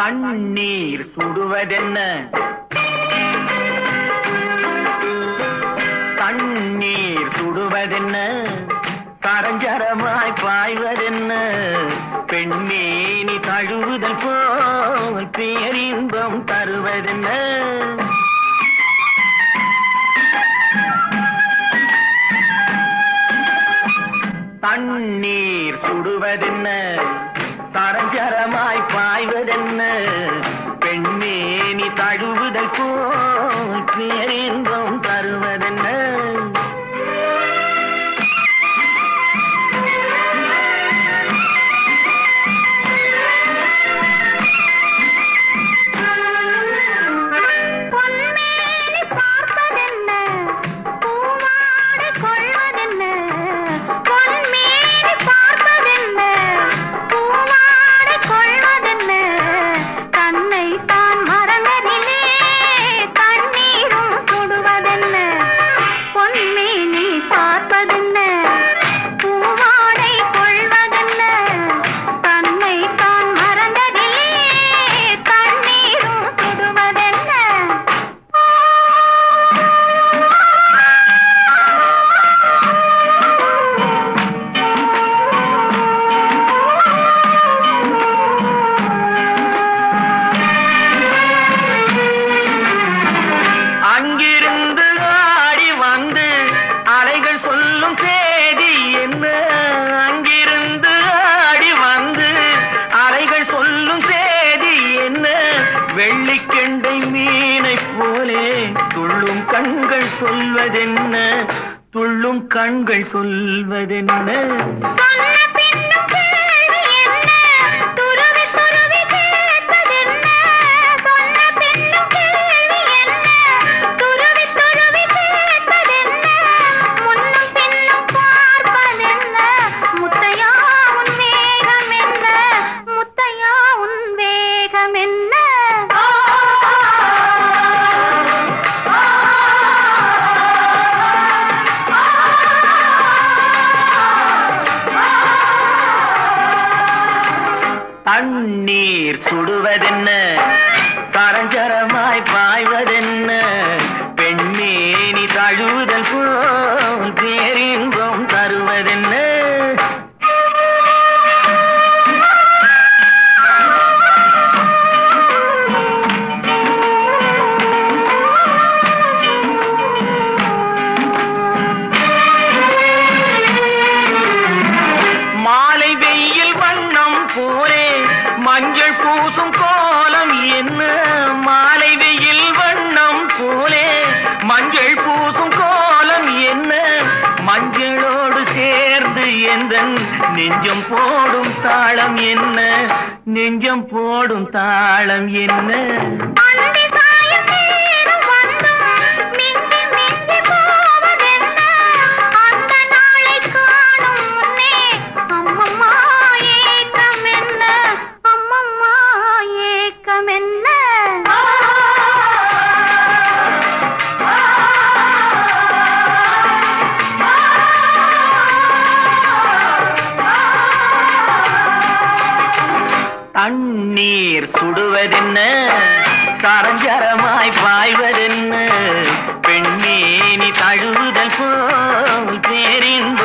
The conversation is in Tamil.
தண்ணீர் சுடுவதென்ன தண்ணீர் சுடுவதென்ன கரஞ்சரமாய் பாய்வதென்ன பெண்மேனி தழுவுதல் போல் பேரின்பம் தருவதென்ன தண்ணீர் சுடுவதென்ன தரஞ்சரமாய் பாய்வதென்ன பெண்மேனி தழுவுதல் போல் பேரின்பம் தருவதென்ன பொன்மேனி பார்ப்பதென்ன பூவாடை கொள்வதென்ன பொன்மேனி பார்ப்பதென்ன பூவாடை கொள்வதென்ன தன்னை தான் மறந்ததிலே கண்ணீரும் சுடுவதென்ன பொன்மேனி பார்ப்பதென்ன பூவாடை கொள்வதென்ன தன்னை தான் மறந்ததிலே கண்ணீரும் சுடுவதென்ன அங்கிருந்து ஆடி வந்து அலைகள் சொல்லும் செய்தி என்ன அங்கிருந்து ஆடி வந்து அலைகள் சொல்லும் செய்தி என்ன வெள்ளிக்கெண்டை மீனை போலே துள்ளும் கண்கள் சொல்வதென்ன துள்ளும் கண்கள் சொல்வதென்ன சொன்ன பின்னும் கேள்வி என்ன துருவி துருவி கேட்பதென்ன சொன்ன பின்னும் கேள்வி என்ன துருவி துருவி கேட்பதென்ன முன்னும் பின்னும் பார்ப்பதென்ன முத்தையா உன் வேகம் என்ன முத்தையா உன் வேகம் என்ன தண்ணீர் சுடுவதென்ன கரஞ்சரமாய் பாய்வதென்ன பெண்மேனி தழுவுதல் போல் பேரின்பம் தருவதென்ன மாலை வெயில் வண்ணம் போலே மஞ்சள் பூசும் கோலம் என்ன மாலை வெயில் வண்ணம் போலே மஞ்சள் பூசும் கோலம் என்ன மஞ்சளோடு சேர்ந்து எந்த நெஞ்சம் போடும் தாளம் என்ன நெஞ்சம் போடும் தாளம் என்ன அந்தி சாயும் நேரம் வந்தும் மிஞ்சி மிஞ்சி போவதென்ன? அந்த நாளை காணும் முன்னே அம்மம்மா ஏக்கம் என்ன? அம்மம்மா ஏக்கம் என்ன? தண்ணீர் சுடுவதென்ன கரஞ்சரமாய் பாய்வதென்ன பெண்மேனி தழுவுதல் போல் பேரின்